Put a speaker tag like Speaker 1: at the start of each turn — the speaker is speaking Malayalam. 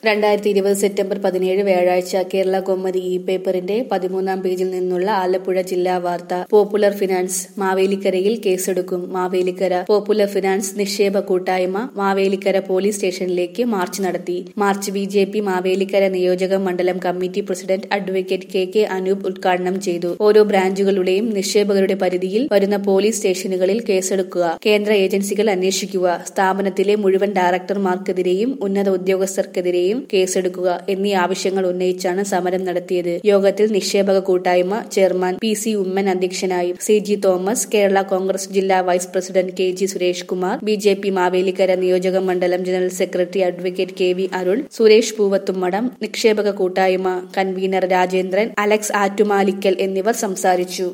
Speaker 1: രണ്ടായിരത്തി ഇരുപത് സെപ്റ്റംബർ പതിനേഴ് വ്യാഴാഴ്ച കേരള കൊമ്മതി ഇ പേപ്പറിന്റെ പതിമൂന്നാം പേജിൽ നിന്നുള്ള ആലപ്പുഴ ജില്ലാ വാർത്ത പോപ്പുലർ ഫിനാൻസ് മാവേലിക്കരയിൽ കേസെടുക്കും മാവേലിക്കര പോപ്പുലർ ഫിനാൻസ് നിക്ഷേപ കൂട്ടായ്മ മാവേലിക്കര പോലീസ് സ്റ്റേഷനിലേക്ക് മാർച്ച് നടത്തി march B J P Mavelikkara നിയോജക മണ്ഡലം committee president advocate K K Anoop ഉദ്ഘാടനം ചെയ്തു ഓരോ ബ്രാഞ്ചുകളുടെയും നിക്ഷേപകരുടെ പരിധിയിൽ വരുന്ന പോലീസ് സ്റ്റേഷനുകളിൽ കേസെടുക്കുക കേന്ദ്ര ഏജൻസികൾ അന്വേഷിക്കുക സ്ഥാപനത്തിലെ മുഴുവൻ ഡയറക്ടർമാർക്കെതിരെയും ഉന്നത ഉദ്യോഗസ്ഥർക്കെതിരെയും കേസെടുക്കുക എന്നീ ആവശ്യങ്ങൾ ഉന്നയിച്ചാണ് സമരം നടത്തിയത് യോഗത്തിൽ നിക്ഷേപക കൂട്ടായ്മ ചെയർമാൻ പി സി ഉമ്മൻ അധ്യക്ഷനായും C G Thomas Kerala congress ജില്ലാ vice president K G Suresh Kumar B J P Mavelikkara നിയോജക മണ്ഡലം general secretary advocate K V Arun Suresh Poovathumadam നിക്ഷേപക കൂട്ടായ്മ കൺവീനർ രാജേന്ദ്രൻ അലക്സ് ആറ്റുമാലിക്കൽ എന്നിവർ സംസാരിച്ചു